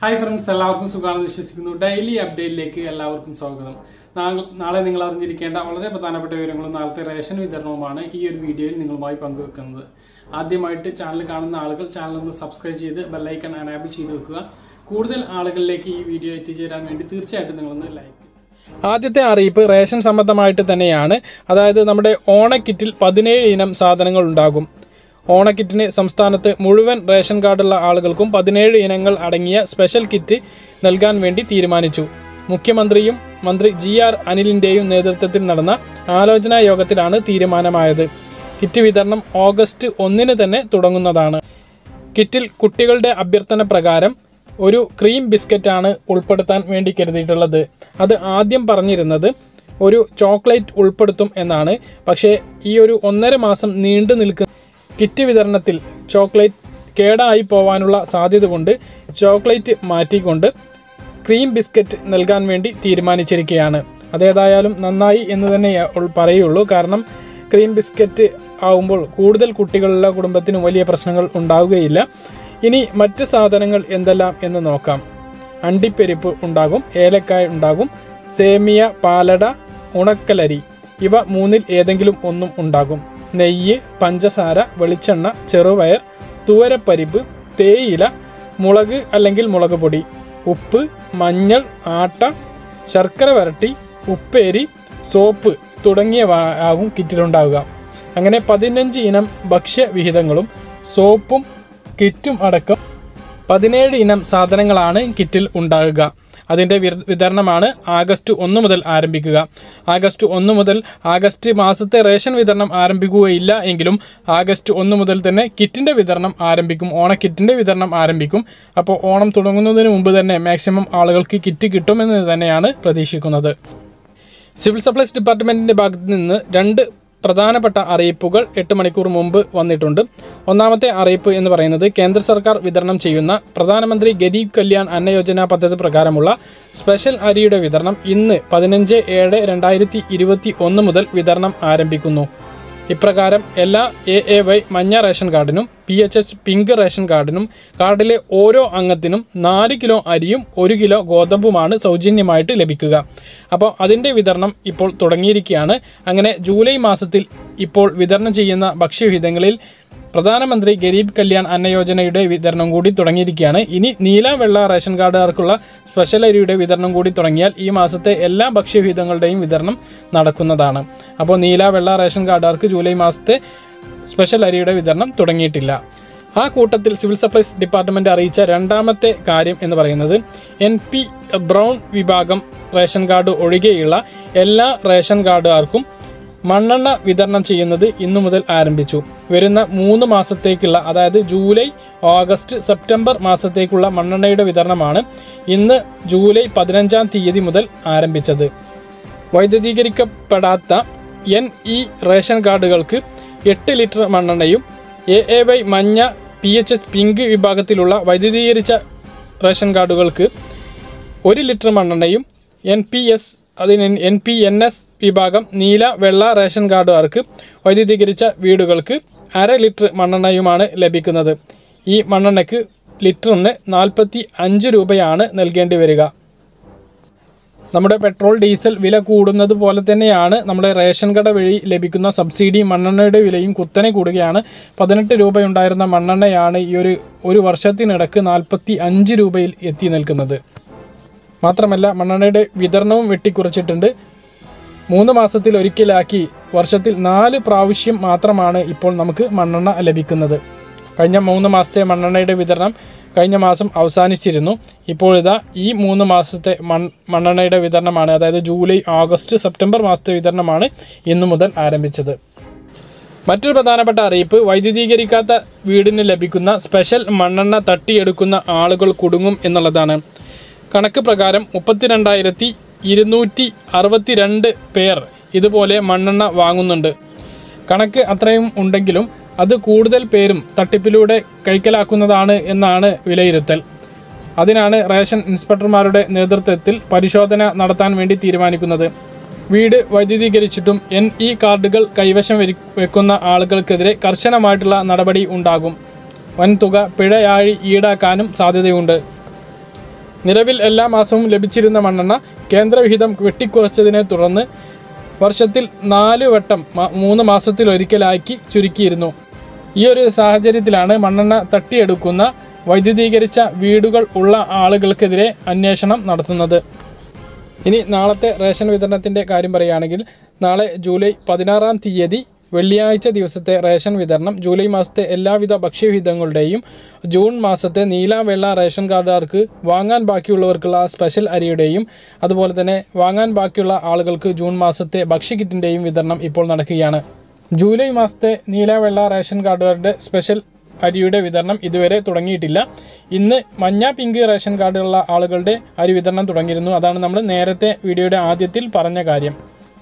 hi friends എല്ലാവർക്കും സുഖമാണെന്ന് വിശ്വസിക്കുന്നു ഡെയിലി അപ്ഡേറ്റിലേക്ക് എല്ലാവർക്കും സ്വാഗതം നാളെ- നാളെ നിങ്ങൾ അറിഞ്ഞിരിക്കേണ്ട വളരെ പ്രധാനപ്പെട്ട വിവരങ്ങളും നാളത്തെ റേഷൻ വിതരണവുമാണ് ഈ ഒരു വീഡിയോയിൽ നിങ്ങളുമായി പങ്കുവെക്കുന്നത് ആദ്യമായിട്ട് ചാനൽ കാണുന്ന ആളുകൾ ചാനൽ ഒന്ന് സബ്സ്ക്രൈബ് ചെയ്ത് ബെല്ലൈക്കൺ അനാബിൾ ചെയ്ത് വെക്കുക കൂടുതൽ ആളുകളിലേക്ക് ഈ വീഡിയോ എത്തിച്ചേരാൻ വേണ്ടി തീർച്ചയായിട്ടും നിങ്ങളൊന്ന് ലൈക്ക് ആദ്യത്തെ അറിയിപ്പ് റേഷൻ സംബന്ധമായിട്ട് തന്നെയാണ് അതായത് നമ്മുടെ ഓണക്കിറ്റിൽ പതിനേഴ് ഇനം സാധനങ്ങൾ ഉണ്ടാകും ഓണക്കിറ്റിന് സംസ്ഥാനത്ത് മുഴുവൻ റേഷൻ കാർഡുള്ള ആളുകൾക്കും പതിനേഴ് ഇനങ്ങൾ അടങ്ങിയ സ്പെഷ്യൽ കിറ്റ് നൽകാൻ വേണ്ടി തീരുമാനിച്ചു മുഖ്യമന്ത്രിയും മന്ത്രി ജി ആർ അനിലിന്റെയും നേതൃത്വത്തിൽ നടന്ന ആലോചനാ യോഗത്തിലാണ് തീരുമാനമായത് കിറ്റ് വിതരണം ഓഗസ്റ്റ് ഒന്നിന് തന്നെ തുടങ്ങുന്നതാണ് കിറ്റിൽ കുട്ടികളുടെ അഭ്യർത്ഥന പ്രകാരം ഒരു ക്രീം ബിസ്ക്കറ്റാണ് ഉൾപ്പെടുത്താൻ വേണ്ടി കരുതിയിട്ടുള്ളത് അത് ആദ്യം പറഞ്ഞിരുന്നത് ഒരു ചോക്ലേറ്റ് ഉൾപ്പെടുത്തും എന്നാണ് പക്ഷേ ഈ ഒരു ഒന്നര മാസം നീണ്ടു നിൽക്കുന്ന കിറ്റ് വിതരണത്തിൽ ചോക്ലേറ്റ് കേടായി പോവാനുള്ള സാധ്യത കൊണ്ട് ചോക്ലേറ്റ് മാറ്റിക്കൊണ്ട് ക്രീം ബിസ്ക്കറ്റ് നൽകാൻ വേണ്ടി തീരുമാനിച്ചിരിക്കുകയാണ് അതേതായാലും നന്നായി എന്ന് തന്നെ ഉൾ- പറയുള്ളൂ കാരണം ക്രീം ബിസ്ക്കറ്റ് ആവുമ്പോൾ കൂടുതൽ കുട്ടികളുള്ള കുടുംബത്തിന് വലിയ പ്രശ്നങ്ങൾ ഉണ്ടാവുകയില്ല ഇനി മറ്റ് സാധനങ്ങൾ എന്തെല്ലാം എന്ന് നോക്കാം അണ്ടിപ്പരിപ്പ് ഉണ്ടാകും ഏലക്കായ ഉണ്ടാകും സേമിയ പാലട ഉണക്കലരി ഇവ മൂന്നിൽ ഏതെങ്കിലും ഒന്നും ഉണ്ടാകും നെയ്യ് പഞ്ചസാര വെളിച്ചെണ്ണ ചെറുപയർ തുവരപ്പരിപ്പ് തേയില മുളക് അല്ലെങ്കിൽ മുളക് പൊടി ഉപ്പ് മഞ്ഞൾ ആട്ട ശർക്കര വരട്ടി ഉപ്പേരി സോപ്പ് തുടങ്ങിയവ ആകും കിറ്റിലുണ്ടാവുക അങ്ങനെ പതിനഞ്ച് ഇനം ഭക്ഷ്യവിഹിതങ്ങളും സോപ്പും കിറ്റും അടക്കം പതിനേഴ് ഇനം സാധനങ്ങളാണ് കിറ്റിൽ ഉണ്ടാകുക അതിൻ്റെ വിര- വിതരണമാണ് ആഗസ്റ്റ് ഒന്ന് മുതൽ ആരംഭിക്കുക ആഗസ്റ്റ് ഒന്ന് മുതൽ ആഗസ്റ്റ് മാസത്തെ റേഷൻ വിതരണം ആരംഭിക്കുകയില്ല എങ്കിലും ആഗസ്റ്റ് ഒന്ന് മുതൽ തന്നെ കിറ്റിൻ്റെ വിതരണം ആരംഭിക്കും ഓണക്കിറ്റിൻ്റെ വിതരണം ആരംഭിക്കും അപ്പോൾ ഓണം തുടങ്ങുന്നതിന് മുമ്പ് തന്നെ മാക്സിമം ആളുകൾക്ക് കിറ്റ് കിട്ടുമെന്ന് തന്നെയാണ് പ്രതീക്ഷിക്കുന്നത് സിവിൽ സപ്ലൈസ് ഡിപ്പാർട്ട്മെന്റിന്റെ ഭാഗത്ത് നിന്ന് രണ്ട് പ്രധാനപ്പെട്ട അറിയിപ്പുകൾ എട്ട് മണിക്കൂർ മുമ്പ് വന്നിട്ടുണ്ട് ഒന്നാമത്തെ അറിയിപ്പ് എന്ന് പറയുന്നത് കേന്ദ്ര സർക്കാർ വിതരണം ചെയ്യുന്ന പ്രധാനമന്ത്രി ഗരീബ് കല്യാൺ അന്ന യോജന പദ്ധതി പ്രകാരമുള്ള സ്പെഷ്യൽ അരിയുടെ വിതരണം ഇന്ന് പതിനഞ്ച് ഏഴ് രണ്ടായിരത്തി ഇരുപത്തി ഒന്ന് മുതൽ വിതരണം ആരംഭിക്കുന്നു ഇപ്രകാരം എല്ലാ എ എ വൈ മഞ്ഞ റേഷൻ കാർഡിനും P H H pink ration കാർഡിനും കാർഡിലെ ഓരോ അംഗത്തിനും നാല് കിലോ അരിയും ഒരു കിലോ ഗോതമ്പുമാണ് സൗജന്യമായിട്ട് ലഭിക്കുക അപ്പോൾ അതിൻ്റെ വിതരണം ഇപ്പോൾ തുടങ്ങിയിരിക്കുകയാണ് അങ്ങനെ ജൂലൈ മാസത്തിൽ ഇപ്പോൾ വിതരണം ചെയ്യുന്ന ഭക്ഷ്യവിഹിതങ്ങളിൽ പ്രധാനമന്ത്രി ഗരീബ് കല്യാൺ അന്ന യോജനയുടെ വിതരണം കൂടി തുടങ്ങിയിരിക്കുകയാണ് ഇനി നീല വെള്ള റേഷൻ കാർഡുകാർക്കുള്ള സ്പെഷ്യൽ അരിയുടെ വിതരണം കൂടി തുടങ്ങിയാൽ ഈ മാസത്തെ എല്ലാ ഭക്ഷ്യവിഹിതങ്ങളുടെയും വിതരണം നടക്കുന്നതാണ് അപ്പോൾ നീല വെള്ള റേഷൻ കാർഡുകാർക്ക് ജൂലൈ മാസത്തെ സ്പെഷ്യൽ അരിയുടെ വിതരണം തുടങ്ങിയിട്ടില്ല ആ കൂട്ടത്തിൽ സിവിൽ സപ്ലൈസ് ഡിപ്പാർട്ട്മെന്റ് അറിയിച്ച രണ്ടാമത്തെ കാര്യം എന്ന് പറയുന്നത് എൻ പി ബ്രൗൺ വിഭാഗം റേഷൻ കാർഡ് ഒഴികെയുള്ള എല്ലാ റേഷൻ കാർഡുകാർക്കും മണ്ണെണ്ണ വിതരണം ചെയ്യുന്നത് ഇന്നു മുതൽ ആരംഭിച്ചു വരുന്ന മൂന്ന് മാസത്തേക്കുള്ള അതായത് ജൂലൈ ഓഗസ്റ്റ് സെപ്റ്റംബർ മാസത്തേക്കുള്ള മണ്ണെണ്ണയുടെ വിതരണമാണ് ഇന്ന് ജൂലൈ പതിനഞ്ചാം തീയതി മുതൽ ആരംഭിച്ചത് വൈദ്യുതീകരിക്കപ്പെടാത്ത എൻ ഇ റേഷൻ കാർഡുകൾക്ക് എട്ട് ലിറ്റർ മണ്ണെണ്ണയും എ എ വൈ മഞ്ഞ പി എച്ച് എച്ച് പിങ്ക് വിഭാഗത്തിലുള്ള വൈദ്യുതീകരിച്ച റേഷൻ കാർഡുകൾക്ക് ഒരു ലിറ്റർ മണ്ണെണ്ണയും എൻ പി എസ് അതിന് എൻ പി എൻ എസ് വിഭാഗം നീല വെള്ള റേഷൻ കാർഡുകാർക്ക് വൈദ്യുതീകരിച്ച വീടുകൾക്ക് അര ലിറ്റർ മണ്ണെണ്ണയുമാണ് ലഭിക്കുന്നത് ഈ മണ്ണെണ്ണയ്ക്ക് ലിറ്ററിന് നാൽപ്പത്തി അഞ്ച് രൂപയാണ് നൽകേണ്ടി വരിക നമ്മുടെ പെട്രോൾ ഡീസൽ വില കൂടുന്നത് പോലെ തന്നെയാണ് നമ്മുടെ റേഷൻ കട വഴി ലഭിക്കുന്ന സബ്സിഡി മണ്ണെണ്ണയുടെ വിലയും കുത്തനെ കൂടുകയാണ് പതിനെട്ട് രൂപയുണ്ടായിരുന്ന മണ്ണെണ്ണയാണ് ഈ ഒരു ഒരു വർഷത്തിനിടക്ക് നാൽപ്പത്തി അഞ്ച് രൂപയിൽ എത്തി നിൽക്കുന്നത് മാത്രമല്ല മണ്ണെണ്ണയുടെ വിതരണവും വെട്ടിക്കുറച്ചിട്ടുണ്ട് മൂന്ന് മാസത്തിൽ ഒരിക്കലാക്കി വർഷത്തിൽ നാല് പ്രാവശ്യം മാത്രമാണ് ഇപ്പോൾ നമുക്ക് മണ്ണെണ്ണ ലഭിക്കുന്നത് കഴിഞ്ഞ മൂന്ന് മാസത്തെ മണ്ണെണ്ണയുടെ വിതരണം കഴിഞ്ഞ മാസം അവസാനിച്ചിരുന്നു ഇപ്പോൾ ഇതാ ഈ മൂന്ന് മാസത്തെ മൺ മണ്ണെണ്ണയുടെ വിതരണമാണ് അതായത് ജൂലൈ ആഗസ്റ്റ് സെപ്റ്റംബർ മാസത്തെ വിതരണമാണ് ഇന്നു മുതൽ ആരംഭിച്ചത് മറ്റൊരു പ്രധാനപ്പെട്ട അറിയിപ്പ് വൈദ്യുതീകരിക്കാത്ത വീടിന് ലഭിക്കുന്ന സ്പെഷ്യൽ മണ്ണെണ്ണ തട്ടിയെടുക്കുന്ന ആളുകൾ കുടുങ്ങും എന്നുള്ളതാണ് കണക്ക് പ്രകാരം മുപ്പത്തിരണ്ടായിരത്തി ഇരുന്നൂറ്റി അറുപത്തിരണ്ട് പേർ ഇതുപോലെ മണ്ണെണ്ണ വാങ്ങുന്നുണ്ട് കണക്ക് അത്രയും ഉണ്ടെങ്കിലും അത് കൂടുതൽ പേരും തട്ടിപ്പിലൂടെ കൈക്കലാക്കുന്നതാണ് എന്നാണ് വിലയിരുത്തൽ അതിനാണ് റേഷൻ ഇൻസ്പെക്ടർമാരുടെ നേതൃത്വത്തിൽ പരിശോധന നടത്താൻ വേണ്ടി തീരുമാനിക്കുന്നത് വീട് വൈദ്യുതീകരിച്ചിട്ടും എൻ ഇ കാർഡുകൾ കൈവശം വരി- വെക്കുന്ന ആളുകൾക്കെതിരെ കർശനമായിട്ടുള്ള നടപടി ഉണ്ടാകും വൻതുക പിഴയായി ഈടാക്കാനും സാധ്യതയുണ്ട് നിലവിൽ എല്ലാ മാസവും ലഭിച്ചിരുന്ന മണ്ണെണ്ണ കേന്ദ്രവിഹിതം വെട്ടിക്കുറച്ചതിനെ തുടർന്ന് വർഷത്തിൽ നാല് വട്ടം മ- മൂന്ന് മാസത്തിലൊരിക്കലാക്കി ചുരുക്കിയിരുന്നു ഈ ഒരു സാഹചര്യത്തിലാണ് മണ്ണെണ്ണ തട്ടിയെടുക്കുന്ന വൈദ്യുതീകരിച്ച വീടുകൾ ഉള്ള ആളുകൾക്കെതിരെ അന്വേഷണം നടത്തുന്നത് ഇനി നാളത്തെ റേഷൻ വിതരണത്തിൻ്റെ കാര്യം പറയുകയാണെങ്കിൽ നാളെ ജൂലൈ പതിനാറാം തീയതി വെള്ളിയാഴ്ച ദിവസത്തെ റേഷൻ വിതരണം ജൂലൈ മാസത്തെ എല്ലാവിധ ഭക്ഷ്യവിധങ്ങളുടെയും ജൂൺ മാസത്തെ നീല വെള്ള റേഷൻ കാർഡുകാർക്ക് വാങ്ങാൻ ബാക്കിയുള്ളവർക്കുള്ള സ്പെഷ്യൽ അരിയുടെയും അതുപോലെ തന്നെ വാങ്ങാൻ ബാക്കിയുള്ള ആളുകൾക്ക് ജൂൺ മാസത്തെ ഭക്ഷ്യക്കിറ്റിൻ്റെയും വിതരണം ഇപ്പോൾ നടക്കുകയാണ് ജൂലൈ മാസത്തെ നീല വെള്ള റേഷൻ കാർഡുകാരുടെ സ്പെഷ്യൽ അരിയുടെ വിതരണം ഇതുവരെ തുടങ്ങിയിട്ടില്ല ഇന്ന് മഞ്ഞ പിങ്ക് റേഷൻ കാർഡുള്ള ആളുകളുടെ അരി വിതരണം തുടങ്ങിയിരുന്നു അതാണ് നമ്മൾ നേരത്തെ വീഡിയോയുടെ ആദ്യത്തിൽ പറഞ്ഞ കാര്യം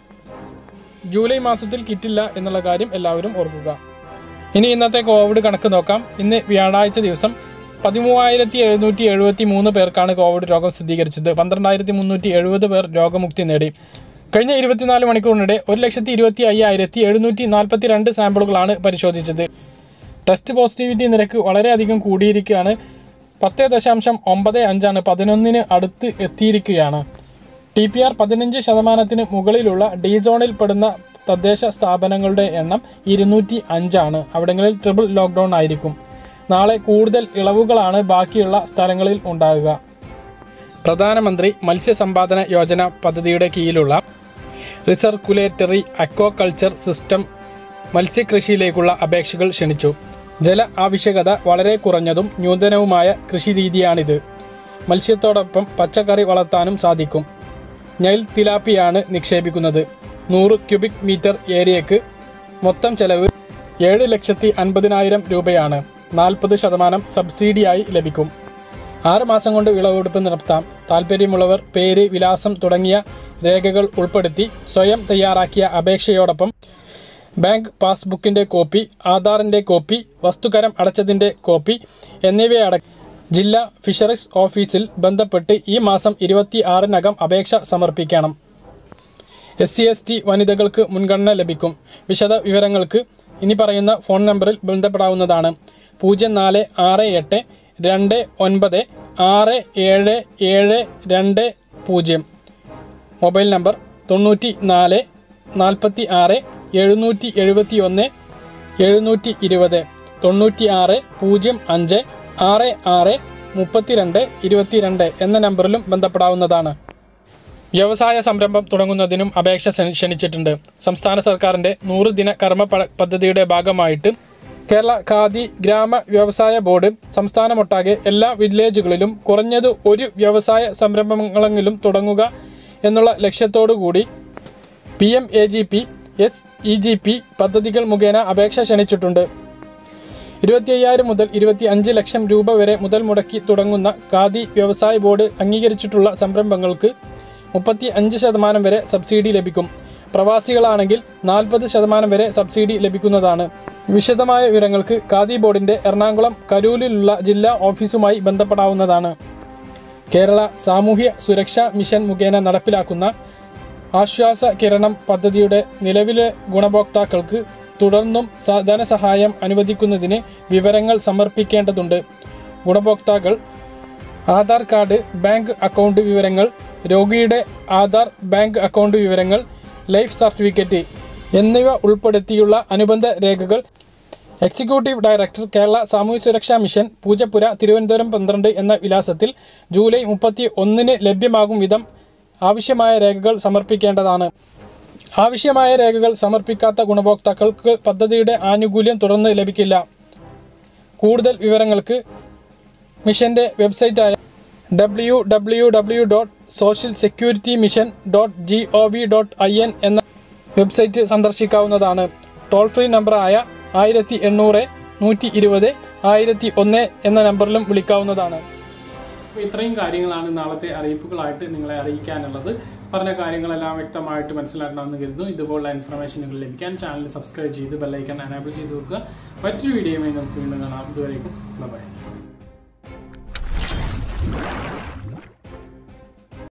ജൂലൈ മാസത്തിൽ കിറ്റില്ല എന്നുള്ള കാര്യം എല്ലാവരും ഓർക്കുക ഇനി ഇന്നത്തെ കോവിഡ് കണക്ക് നോക്കാം ഇന്ന് വ്യാഴാഴ്ച ദിവസം പതിമൂവായിരത്തി എഴുന്നൂറ്റി എഴുപത്തി മൂന്ന് പേർക്കാണ് കോവിഡ് രോഗം സ്ഥിരീകരിച്ചത് പന്ത്രണ്ടായിരത്തി മുന്നൂറ്റി എഴുപത് പേർ രോഗമുക്തി നേടി കഴിഞ്ഞ ഇരുപത്തിനാല് മണിക്കൂറിനിടെ ഒരു ലക്ഷത്തി ഇരുപത്തി അയ്യായിരത്തി എഴുന്നൂറ്റി നാൽപ്പത്തി രണ്ട് സാമ്പിളുകളാണ് പരിശോധിച്ചത് ടെസ്റ്റ് പോസിറ്റിവിറ്റി നിരക്ക് വളരെയധികം കൂടിയിരിക്കുകയാണ് പത്ത് ദശാംശം ഒമ്പത് അഞ്ചാണ് പതിനൊന്നിന് അടുത്ത് എത്തിയിരിക്കുകയാണ് ടി പി ആർ പതിനഞ്ച് ശതമാനത്തിന് മുകളിലുള്ള ഡി സോണിൽ പെടുന്ന തദ്ദേശ സ്ഥാപനങ്ങളുടെ എണ്ണം ഇരുന്നൂറ്റി അഞ്ചാണ് അവിടങ്ങളിൽ ട്രിപ്പിൾ ലോക്ക്ഡൗൺ ആയിരിക്കും നാളെ കൂടുതൽ ഇളവുകളാണ് ബാക്കിയുള്ള സ്ഥലങ്ങളിൽ ഉണ്ടാകുക പ്രധാനമന്ത്രി മത്സ്യസമ്പാദന യോജന പദ്ധതിയുടെ കീഴിലുള്ള റിസർക്കുലേറ്ററി അക്വാകൾച്ചർ സിസ്റ്റം മത്സ്യകൃഷിയിലേക്കുള്ള അപേക്ഷകൾ ക്ഷണിച്ചു ജല ആവശ്യകത വളരെ കുറഞ്ഞതും നൂതനവുമായ കൃഷിരീതിയാണിത് മത്സ്യത്തോടൊപ്പം പച്ചക്കറി വളർത്താനും സാധിക്കും നൈൽ തിലാപ്പിയാണ് നിക്ഷേപിക്കുന്നത് നൂറ് ക്യൂബിക് മീറ്റർ ഏരിയക്ക് മൊത്തം ചെലവ് ഏഴ് ലക്ഷത്തി അൻപതിനായിരം രൂപയാണ് നാൽപ്പത് ശതമാനം സബ്സിഡിയായി ലഭിക്കും ആറ് മാസം കൊണ്ട് വിളവെടുപ്പ് നടത്താം താൽപ്പര്യമുള്ളവർ പേര് വിലാസം തുടങ്ങിയ രേഖകൾ ഉൾപ്പെടുത്തി സ്വയം തയ്യാറാക്കിയ അപേക്ഷയോടൊപ്പം ബാങ്ക് പാസ്ബുക്കിന്റെ കോപ്പി ആധാറിന്റെ കോപ്പി വസ്തുകരം അടച്ചതിന്റെ കോപ്പി എന്നിവയട ജില്ലാ ഫിഷറീസ് ഓഫീസിൽ ബന്ധപ്പെട്ട് ഈ മാസം ഇരുപത്തി ആറിനകം അപേക്ഷ സമർപ്പിക്കണം എസ് സി എസ് ടി വനിതകൾക്ക് മുൻഗണന ലഭിക്കും വിശദ വിവരങ്ങൾക്ക് ഇനി പറയുന്ന ഫോൺ നമ്പറിൽ ബന്ധപ്പെടാവുന്നതാണ് പൂജ്യം നാല് ആറ് എട്ട് രണ്ട് ഒൻപത് ആറ് ഏഴ് ഏഴ് രണ്ട് പൂജ്യം മൊബൈൽ നമ്പർ തൊണ്ണൂറ്റി നാല് നാൽപ്പത്തി ആറ് എഴുന്നൂറ്റി എഴുപത്തി ഒന്ന് എഴുന്നൂറ്റി ഇരുപത് തൊണ്ണൂറ്റി ആറ് പൂജ്യം അഞ്ച് ആറ് ആറ് മുപ്പത്തിരണ്ട് ഇരുപത്തിരണ്ട് എന്ന നമ്പറിലും ബന്ധപ്പെടാവുന്നതാണ് വ്യവസായ സംരംഭം തുടങ്ങുന്നതിനും അപേക്ഷ ക്ഷണി- ക്ഷണിച്ചിട്ടുണ്ട് സംസ്ഥാന സർക്കാരിന്റെ നൂറ് ദിന കർമ്മ പ- പദ്ധതിയുടെ ഭാഗമായിട്ട് കേരള ഖാദി ഗ്രാമ വ്യവസായ ബോർഡ് സംസ്ഥാനമൊട്ടാകെ എല്ലാ വില്ലേജുകളിലും കുറഞ്ഞത് ഒരു വ്യവസായ സംരംഭങ്ങളെങ്കിലും തുടങ്ങുക എന്നുള്ള ലക്ഷ്യത്തോടു കൂടി P M A G P S E G P പദ്ധതികൾ മുഖേന അപേക്ഷ ക്ഷണിച്ചിട്ടുണ്ട് ഇരുപത്തി അയ്യായിരം മുതൽ ഇരുപത്തി അഞ്ച് ലക്ഷം രൂപ വരെ മുതൽ മുടക്കി തുടങ്ങുന്ന ഖാദി വ്യവസായ ബോർഡ് അംഗീകരിച്ചിട്ടുള്ള സംരംഭങ്ങൾക്ക് മുപ്പത്തി അഞ്ച് ശതമാനം വരെ സബ്സിഡി ലഭിക്കും പ്രവാസികളാണെങ്കിൽ നാൽപ്പത് ശതമാനം വരെ സബ്സിഡി ലഭിക്കുന്നതാണ് വിശദമായ വിവരങ്ങൾക്ക് ഖാദി ബോർഡിന്റെ എറണാകുളം കരൂലിലുള്ള ജില്ലാ ഓഫീസുമായി ബന്ധപ്പെടാവുന്നതാണ് കേരള സാമൂഹ്യ സുരക്ഷാ മിഷൻ മുഖേന നടപ്പിലാക്കുന്ന ആശ്വാസ കിരണം പദ്ധതിയുടെ നിലവിലെ ഗുണഭോക്താക്കൾക്ക് തുടർന്നും സ- ധനസഹായം അനുവദിക്കുന്നതിന് വിവരങ്ങൾ സമർപ്പിക്കേണ്ടതുണ്ട് ഗുണഭോക്താക്കൾ ആധാർ കാർഡ് ബാങ്ക് അക്കൗണ്ട് വിവരങ്ങൾ രോഗിയുടെ ആധാർ ബാങ്ക് അക്കൗണ്ട് വിവരങ്ങൾ ലൈഫ് സർട്ടിഫിക്കറ്റ് എന്നിവ ഉൾപ്പെടുത്തിയുള്ള അനുബന്ധ രേഖകൾ എക്സിക്യൂട്ടീവ് ഡയറക്ടർ കേരള സാമൂഹ്യ സുരക്ഷാ മിഷൻ പൂജപ്പുര തിരുവനന്തപുരം പന്ത്രണ്ട് എന്ന വിലാസത്തിൽ ജൂലൈ മുപ്പത്തി ഒന്നിന് ലഭ്യമാകും വിധം ആവശ്യമായ രേഖകൾ സമർപ്പിക്കേണ്ടതാണ് ആവശ്യമായ രേഖകൾ സമർപ്പിക്കാത്ത ഗുണഭോക്താക്കൾക്ക് പദ്ധതിയുടെ ആനുകൂല്യം തുടർന്ന് ലഭിക്കില്ല കൂടുതൽ വിവരങ്ങൾക്ക് മിഷന്റെ വെബ്സൈറ്റായ W W W dot social security mission dot G O V dot I N എന്ന വെബ്സൈറ്റ് സന്ദർശിക്കാവുന്നതാണ് ടോൾ ഫ്രീ നമ്പറായ ആയിരത്തി എണ്ണൂറ് നൂറ്റി ഇരുപത് ആയിരത്തി ഒന്ന് എന്ന നമ്പറിലും വിളിക്കാവുന്നതാണ് അപ്പോൾ ഇത്രയും കാര്യങ്ങളാണ് നാളത്തെ അറിയിപ്പുകളായിട്ട് നിങ്ങളെ അറിയിക്കാനുള്ളത് പറഞ്ഞ കാര്യങ്ങളെല്ലാം വ്യക്തമായിട്ട് മനസ്സിലാക്കണമെന്ന് കരുതുന്നു ഇതുപോലുള്ള ഇൻഫർമേഷനുകൾ ലഭിക്കാൻ ചാനൽ സബ്സ്ക്രൈബ് ചെയ്ത് ബെല്ലൈക്കൺ എനേബിൾ ചെയ്ത് വെക്കുക മറ്റൊരു വീഡിയോയുമായി നമുക്ക് വീണ്ടും കാണാം ഇതുവരേക്കും ബൈ